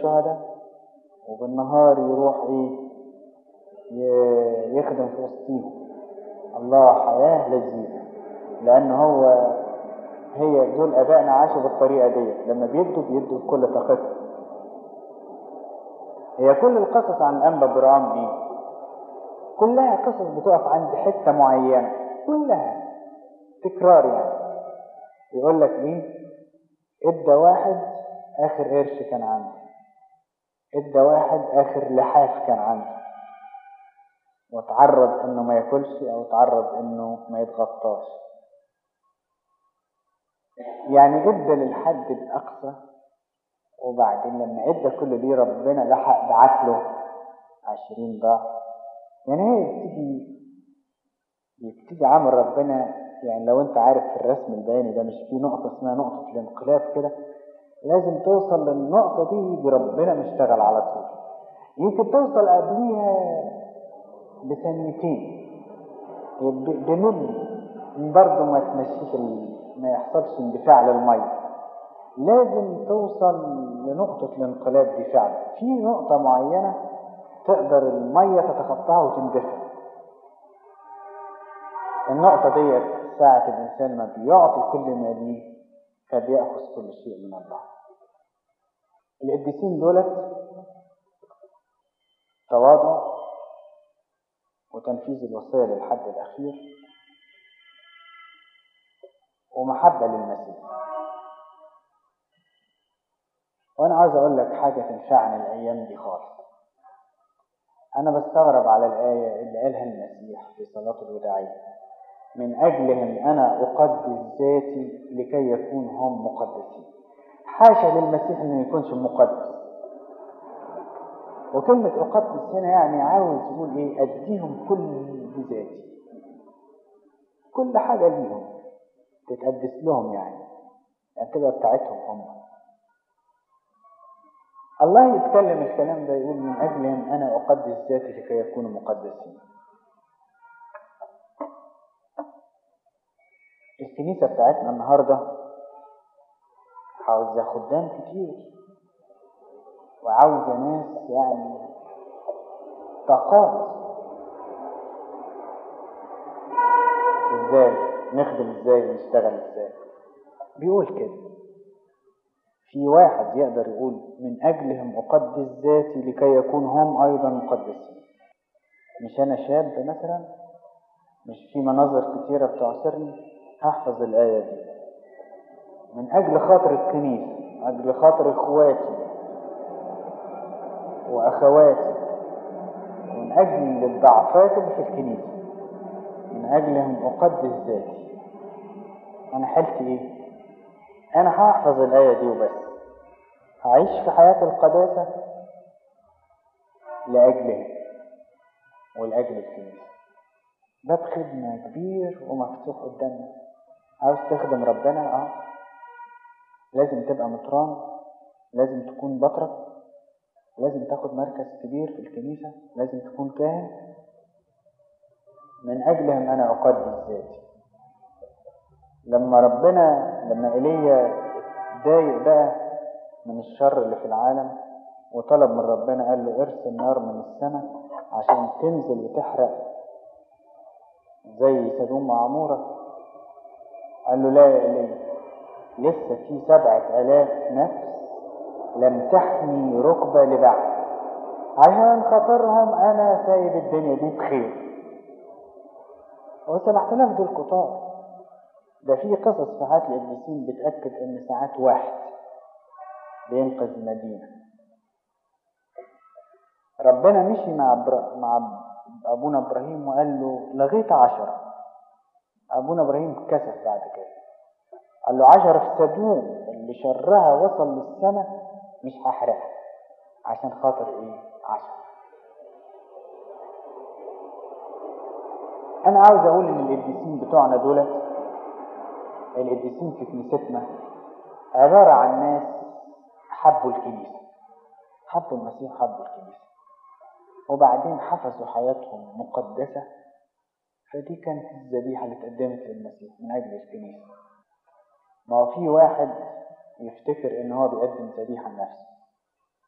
الشهداء وبالنهار يروح ايه ي- يخدم في وسطيهم الله حياة لذيذة لأن هو هي دول آبائنا عاشوا بالطريقة دي لما بيدوا بيدوا بكل طاقتهم هي كل القصص عن الأنبا برام دي كلها قصص بتقف عند حتة معينة كلها تكرار يعني يقول لك ايه ادى واحد اخر قرش كان عنده ادى واحد اخر لحاف كان عنده وتعرض انه ما ياكلش او تعرض انه ما يتغطاش يعني ادى للحد الاقصى وبعدين لما ادى كل دي ربنا لحق بعت له عشرين ضعف يعني هي بتيجي بيبتدي عمل ربنا يعني لو انت عارف في الرسم البياني ده مش في نقطة اسمها نقطة الانقلاب كده لازم توصل للنقطة دي يجي ربنا مشتغل على طول يمكن توصل قبليها بثانيتين ب- بملي برضه ما تمشيش ال- ما يحصلش اندفاع للمية لازم توصل لنقطة الانقلاب دي فعلا في نقطة معينة تقدر المية تتخطاها وتندفع النقطة ديت ساعة الإنسان ما بيعطي كل ما ليه فبيأخذ كل شيء من الله القديسين دولت تواضع وتنفيذ الوصية للحد الأخير ومحبة للمسيح وأنا عاوز أقول لك حاجة تنفعني الأيام دي خالص أنا بستغرب على الآية اللي قالها المسيح في صلاة الوداعية من أجلهم أنا أقدس ذاتي لكي يكون هم مقدسين حاشا للمسيح إنه يكونش مقدس وكلمة أقدس هنا يعني عاوز يقول إيه أديهم كل ذاتي كل حاجة ليهم تتقدس لهم يعني يعني تبقى بتاعتهم هم الله يتكلم الكلام ده يقول من أجلهم أنا أقدس ذاتي لكي يكونوا مقدسين الكنيسة بتاعتنا النهاردة عاوزة خدام كتير وعاوزة ناس يعني طاقات ازاي نخدم ازاي ونشتغل ازاي بيقول كده في واحد يقدر يقول من أجلهم أقدس ذاتي لكي يكون هم أيضا مقدسين مش أنا شاب مثلا مش في مناظر كتيرة بتعصرني هحفظ الآية دي من أجل خاطر الكنيسة من أجل خاطر إخواتي وأخواتي ومن أجل الضعفات اللي في الكنيسة من أجلهم أقدس ذاتي أنا حالتي إيه؟ أنا هحفظ الآية دي وبس هعيش في حياة القداسة لأجلهم ولأجل الكنيسة باب خدمة كبير ومفتوح قدامنا عاوز تخدم ربنا اه لازم تبقى مطران لازم تكون بطرك لازم تاخد مركز كبير في الكنيسة لازم تكون كاهن من أجلهم أنا أقدس ذاتي لما ربنا لما إيليا اتضايق بقى من الشر اللي في العالم وطلب من ربنا قال له ارسل نار من السماء عشان تنزل وتحرق زي سدوم وعمورة قال له لا يا إيليا لسه في سبعة آلاف نفس لم تحمي ركبة لبعض عشان خاطرهم أنا سايب الدنيا دي بخير هو سبعة آلاف دول كتار ده في قصص ساعات القديسين بتأكد إن ساعات واحد بينقذ المدينة ربنا مشي مع برا... مع أبونا إبراهيم وقال له لغيت عشرة أبونا إبراهيم كسف بعد كده قال له عشرة في سدوم اللي شرها وصل للسماء مش هحرقها عشان خاطر إيه عشرة أنا عاوز أقول إن القديسين بتوعنا دولت القديسين في كنيستنا عبارة عن ناس حبوا الكنيسة حبوا المسيح حبوا الكنيسة وبعدين حفظوا حياتهم مقدسة فدي كانت الذبيحة اللي اتقدمت للمسيح من أجل الكنيسة ما هو في واحد يفتكر إن هو بيقدم ذبيحة لنفسه